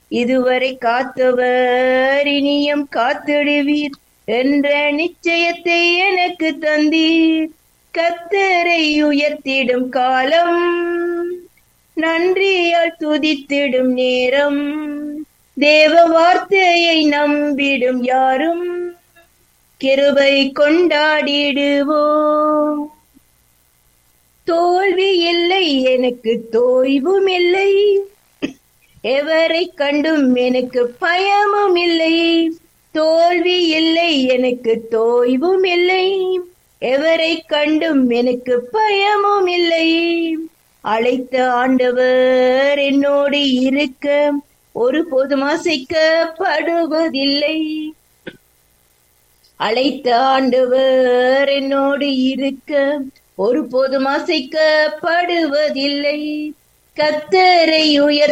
இதுவரை காத்தவர் இனியும் காத்திடுவீர் என்ற நிச்சயத்தை எனக்கு தந்தீர் கத்தரை உயர்த்திடும் காலம் நன்றியால் துதித்திடும் நேரம் தேவ வார்த்தையை நம்பிடும் யாரும் கிருபை கொண்டாடிடுவோம் தோல்வி இல்லை எனக்கு தோய்வும் இல்லை எவரை கண்டும் எனக்கு பயமும் இல்லை தோல்வி இல்லை எனக்கு தோய்வும் இல்லை எவரை கண்டும் எனக்கு பயமும் இல்லை அழைத்த ஆண்டவர் என்னோடு இருக்க ஒரு போதும் அசைக்கப்படுவதில்லை அழைத்த ஆண்டவர் என்னோடு இருக்க ஒரு போதும் அசைக்கப்படுவதில்லை கத்தரை உயர்